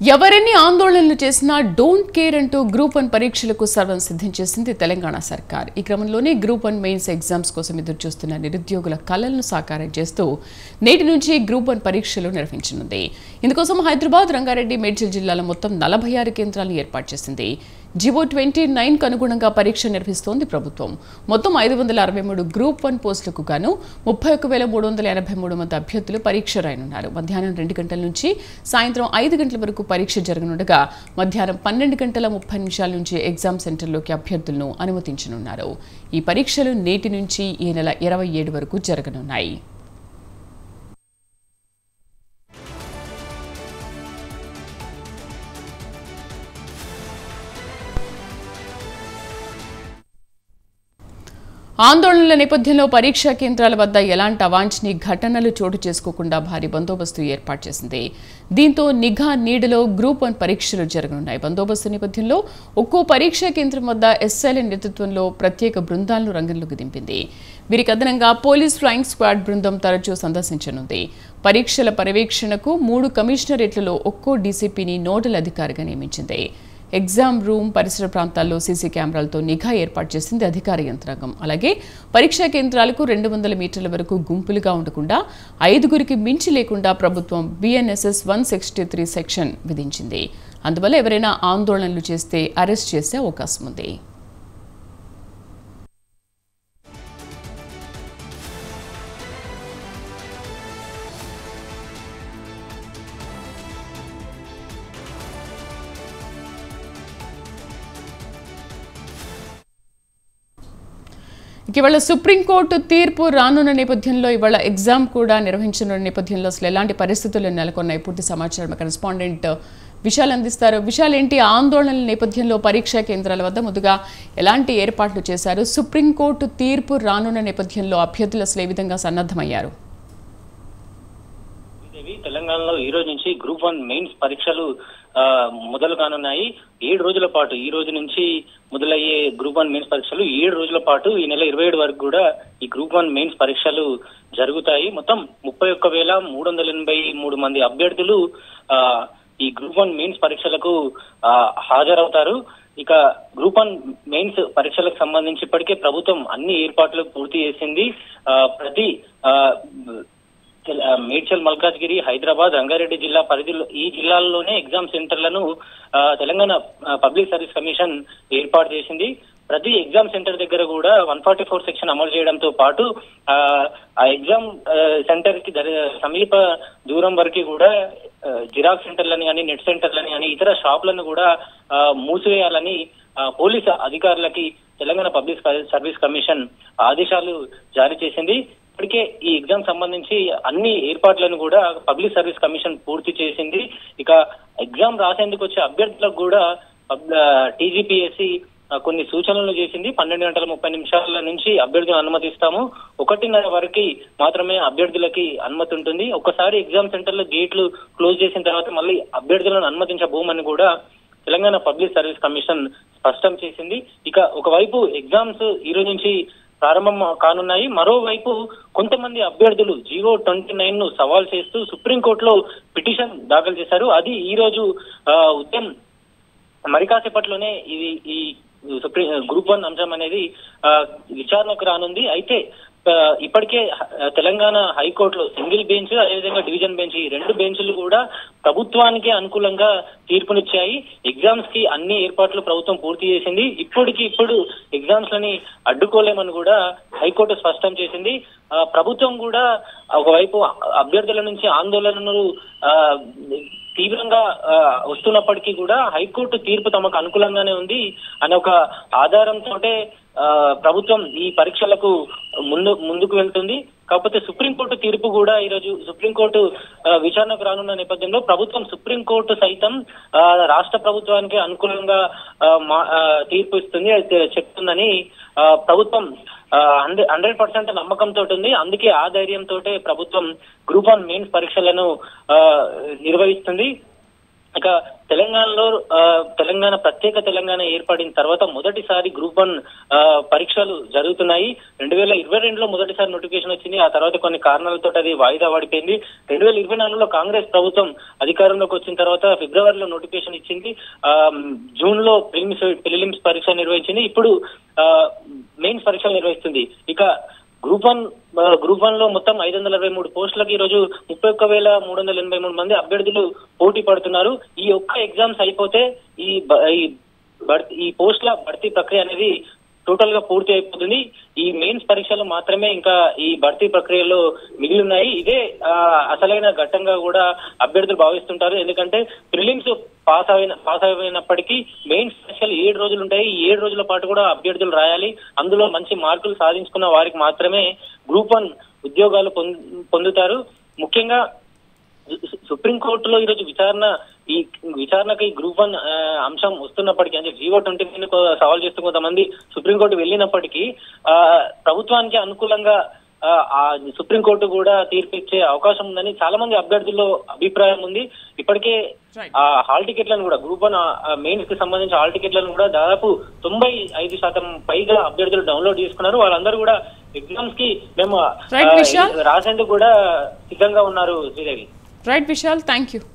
ఎవరెన్ని ఆందోళనలు చేసినా డోంట్ కేర్ అంటూ గ్రూప్ వన్ పరీక్షలకు సర్వం సిద్ధం చేసింది తెలంగాణ సర్కార్ ఈ క్రమంలోనే గ్రూప్ వన్ మెయిన్స్ ఎగ్జామ్స్ కోసం ఎదురు చూస్తున్న నిరుద్యోగుల కలలను సాకారం చేస్తూ నేటి నుంచి గ్రూప్ వన్ పరీక్షలు నిర్వహించనుంది ఇందుకోసం హైదరాబాద్ రంగారెడ్డి మేడ్చల్ జిల్లాలో మొత్తం నలభై ఆరు కేంద్రాలను ఏర్పాటు చేసింది జివో ట్వంటీ నైన్ కు అనుగుణంగా పరీక్ష నిర్వహిస్తోంది ప్రభుత్వం మొత్తం ఐదు వందల అరవై మూడు గ్రూప్ వన్ పోస్టులకు గాను ముప్పై ఒక్క వేల మూడు వందల ఎనభై మూడు మంది అభ్యర్థులు పరీక్ష రాయనున్నారు మధ్యాహ్నం రెండు గంటల నుంచి సాయంత్రం ఐదు గంటల వరకు పరీక్ష జరగనుండగా మధ్యాహ్నం పన్నెండు గంటల ముప్పై నిమిషాల నుంచి ఎగ్జామ్ సెంటర్లోకి అభ్యర్థులను అనుమతించనున్నారు ఈ పరీక్షలు నేటి నుంచి ఈ నెల ఇరవై ఏడు వరకు జరగనున్నాయి ఆందోళనల నేపథ్యంలో పరీక్షా కేంద్రాల వద్ద ఎలాంటి అవాంఛనీయ ఘటనలు చోటు చేసుకోకుండా భారీ బందోబస్తు ఏర్పాటు చేసింది దీంతో నిఘా నీడలో గ్రూప్ వన్ పరీక్షలు జరగనున్నాయి బందోబస్తు నేపథ్యంలో ఒక్కో పరీక్షా కేంద్రం వద్ద ఎస్ఐల నేతృత్వంలో ప్రత్యేక బృందాలను రంగంలోకి దింపింది వీరికి అదనంగా పోలీస్ ఫ్లయింగ్ స్క్వాడ్ బృందం తరచూ సందర్శించనుంది పరీక్షల పర్యవేక్షణకు మూడు కమిషనరేట్లలో ఒక్కో డీసీపీని నోడల్ అధికారిగా నియమించింది ఎగ్జామ్ రూమ్ పరిసర ప్రాంతాల్లో సీసీ కెమెరాలతో నిఘా ఏర్పాటు చేసింది అధికార యంత్రాంగం అలాగే పరీక్షా కేంద్రాలకు రెండు వందల మీటర్ల వరకు గుంపులుగా ఉండకుండా ఐదుగురికి మించి లేకుండా ప్రభుత్వం BNSS one sixty three section విధించింది అందువల్ల ఎవరైనా ఆందోళనలు చేస్తే అరెస్ట్ చేసే అవకాశం ఉంది ఇక ఇవాళ సుప్రీంకోర్టు తీర్పు రానున్న నేపథ్యంలో ఇవాళ ఎగ్జామ్ కూడా నిర్వహించనున్న నేపథ్యంలో అసలు ఎలాంటి పరిస్థితులు నెలకొన్నాయి పూర్తి సమాచారం కరెస్పాండెంట్ విషయాలు అందిస్తారు విషయాలు ఏంటి ఆందోళనల నేపథ్యంలో పరీక్షా కేంద్రాల వద్ద ముందుగా ఎలాంటి ఏర్పాట్లు చేశారు సుప్రీంకోర్టు తీర్పు రానున్న నేపథ్యంలో అభ్యర్థులు అసలు ఏ విధంగా సన్నద్ధమయ్యారు దేవి తెలంగాణలో ఈ రోజు నుంచి గ్రూప్ వన్ మెయిన్స్ పరీక్షలు ఆ, మొదలు కానున్నాయి ఏడు రోజుల పాటు ఈ రోజు నుంచి మొదలయ్యే గ్రూప్ వన్ మెయిన్స్ పరీక్షలు ఏడు రోజుల పాటు ఈ నెల ఇరవై ఏడు వరకు కూడా ఈ గ్రూప్ వన్ మెయిన్స్ పరీక్షలు జరుగుతాయి మొత్తం ముప్పై ఒక్క వేల మూడు వందల ఎనభై మూడు మంది అభ్యర్థులు ఆ, ఈ గ్రూప్ వన్ మెయిన్స్ పరీక్షలకు ఆ, హాజరవుతారు ఇక గ్రూప్ వన్ మెయిన్స్ పరీక్షలకు సంబంధించి ఇప్పటికే ప్రభుత్వం అన్ని ఏర్పాట్లు పూర్తి చేసింది ఆ, ప్రతి ఆ, తెల- మేడ్చల్ మల్కాజ్గిరి హైదరాబాద్ రంగారెడ్డి జిల్లా పరిధిలో ఈ జిల్లాల్లోనే ఎగ్జామ్ సెంటర్లను ఆ, తెలంగాణ ఆ, పబ్లిక్ సర్వీస్ కమిషన్ ఏర్పాటు చేసింది ప్రతి ఎగ్జామ్ సెంటర్ దగ్గర కూడా వన్ ఫార్టీ ఫోర్ సెక్షన్ అమలు చేయడంతో పాటు ఆ, ఆ ఎగ్జామ్ ఆ, సెంటర్ కి దరి- సమీప దూరం వరకు కూడా ఆ, జిరాక్స్ సెంటర్లని కానీ నెట్ సెంటర్లని కానీ ఇతర షాపులను కూడా ఆ, మూసివేయాలని ఆ, పోలీసు అధికారులకి తెలంగాణ పబ్లిక్ సర్వీస్ కమిషన్ ఆదేశాలు జారీ చేసింది ఇప్పటికే ఈ ఎగ్జామ్ సంబంధించి అన్ని ఏర్పాట్లను కూడా పబ్లిక్ సర్వీస్ కమిషన్ పూర్తి చేసింది ఇక ఎగ్జామ్ రాసేందుకు వచ్చే అభ్యర్థులకు కూడా టీజీపీఎస్సి కొన్ని సూచనలు చేసింది పన్నెండు గంటల ముప్పై నిమిషాల నుంచి అభ్యర్థులను అనుమతిస్తాము ఒకటిన్నర వరకు మాత్రమే అభ్యర్థులకి అనుమతి ఉంటుంది ఒకసారి ఎగ్జామ్ సెంటర్లో గేట్లు క్లోజ్ చేసిన తర్వాత మళ్ళీ అభ్యర్థులను అనుమతించబోమని కూడా తెలంగాణ పబ్లిక్ సర్వీస్ కమిషన్ స్పష్టం చేసింది ఇక ఒకవైపు ఎగ్జామ్స్ ఈ రోజు నుంచి ప్రారంభం కానున్నాయి మరోవైపు కొంతమంది అభ్యర్థులు జీవో ట్వంటీ నైన్ ను సవాల్ చేస్తూ సుప్రీంకోర్టులో పిటిషన్ దాఖలు చేశారు అది ఈ రోజు ఆ, ఉదయం మరి కాసేపట్లోనే ఇది ఈ సుప్రీం గ్రూప్ వన్ అంశం అనేది ఆ, విచారణకు రానుంది అయితే ఆ, ఇప్పటికే ఆ, తెలంగాణ హైకోర్టులో సింగిల్ బెంచ్ అదేవిధంగా డివిజన్ బెంచ్ ఈ రెండు బెంచ్లు కూడా ప్రభుత్వానికి అనుకూలంగా తీర్పునిచ్చాయి ఎగ్జామ్స్ కి అన్ని ఏర్పాట్లు ప్రభుత్వం పూర్తి చేసింది ఇప్పటికి ఇప్పుడు ఎగ్జామ్స్ లని అడ్డుకోలేమని కూడా హైకోర్టు స్పష్టం చేసింది ఆ, ప్రభుత్వం కూడా ఒకవైపు అభ్యర్థుల నుంచి ఆందోళనలు ఆ, తీవ్రంగా ఆ, వస్తున్నప్పటికీ కూడా హైకోర్టు తీర్పు తమకు అనుకూలంగానే ఉంది అనే ఒక ఆధారంతో ప్రభుత్వం ఈ పరీక్షలకు ముందు ముందుకు వెళ్తుంది కాకపోతే సుప్రీంకోర్టు తీర్పు కూడా ఈరోజు సుప్రీంకోర్టు ఆ, విచారణకు రానున్న నేపథ్యంలో ప్రభుత్వం సుప్రీంకోర్టు సైతం ఆ, రాష్ట్ర ప్రభుత్వానికి అనుకూలంగా ఆ, మా- ఆ, తీర్పు ఇస్తుంది అయితే చెప్తుందని ఆ, ప్రభుత్వం హండ్రెడ్ హండ్రెడ్ పర్సెంట్ నమ్మకంతో ఉంది అందుకే ఆ ధైర్యంతో ప్రభుత్వం గ్రూప్ వన్ మెయిన్స్ పరీక్షలను ఆ, నిర్వహిస్తుంది ఇక తెలంగాణలో ఆ, తెలంగాణ ప్రత్యేక తెలంగాణ ఏర్పడిన తర్వాత మొదటిసారి గ్రూప్ వన్ ఆ, పరీక్షలు జరుగుతున్నాయి రెండు వేల ఇరవై రెండులో మొదటిసారి నోటిఫికేషన్ వచ్చింది ఆ తర్వాత కొన్ని కారణాలతో అది వాయిదా పడిపోయింది రెండు వేల ఇరవై నాలుగులో కాంగ్రెస్ ప్రభుత్వం అధికారంలోకి వచ్చిన తర్వాత ఫిబ్రవరిలో నోటిఫికేషన్ ఇచ్చింది ఆ, జూన్ లో ప్రిలిమ్స్ ప్రిలిమ్స్ పరీక్ష నిర్వహించింది ఇప్పుడు మెయిన్స్ పరీక్షలు నిర్వహిస్తుంది ఇక గ్రూప్ వన్ ఆ, గ్రూప్ వన్ లో మొత్తం ఐదు వందల ఇరవై మూడు పోస్టులకు ఈ రోజు ముప్పై ఒక్క వేల మూడు వందల ఎనభై మూడు మంది అభ్యర్థులు పోటీ పడుతున్నారు ఈ ఒక్క ఎగ్జామ్స్ అయిపోతే ఈ బ- ఈ భర్తీ ఈ పోస్టుల భర్తీ ప్రక్రియ అనేది టోటల్ గా పూర్తి అయిపోతుంది ఈ మెయిన్స్ పరీక్షలు మాత్రమే ఇంకా ఈ భర్తీ ప్రక్రియలో మిగిలి ఉన్నాయి ఇదే ఆ, అసలైన ఘట్టంగా కూడా అభ్యర్థులు భావిస్తుంటారు ఎందుకంటే ప్రిలిమ్స్ పాస్ అయిన పాస్ అయినప్పటికీ మెయిన్స్ పరీక్షలు ఏడు రోజులు ఉంటాయి ఈ ఏడు రోజుల పాటు కూడా అభ్యర్థులు రాయాలి అందులో మంచి మార్కులు సాధించుకున్న వారికి మాత్రమే గ్రూప్ వన్ ఉద్యోగాలు పొంద- పొందుతారు ముఖ్యంగా సు- సుప్రీంకోర్టులో ఈరోజు విచారణ ఈ విచారణకు ఈ గ్రూప్ వన్ ఆ, అంశం వస్తున్నప్పటికీ అంటే జీవో ట్వంటీ నైన్ సవాల్ చేస్తూ కొంతమంది సుప్రీంకోర్టు వెళ్ళినప్పటికీ ఆ, ప్రభుత్వానికి అనుకూలంగా ఆ, ఆ సుప్రీంకోర్టు కూడా తీర్పు ఇచ్చే అవకాశం ఉందని చాలా మంది అభ్యర్థుల్లో అభిప్రాయం ఉంది ఇప్పటికే Right. ఆ హాల్ టికెట్లను కూడా గ్రూప్ వన్ మెయిన్స్ కి సంబంధించిన హాల్ టికెట్లను కూడా దాదాపు తొంభై ఐదు శాతం పైగా అభ్యర్థులు డౌన్లోడ్ చేసుకున్నారు వాళ్ళందరూ కూడా ఎగ్జామ్స్ కి మేము Right, ఆ, విశాల్. రాసేందుకు కూడా సిద్ధంగా ఉన్నారు Sridevi right Vishal thank you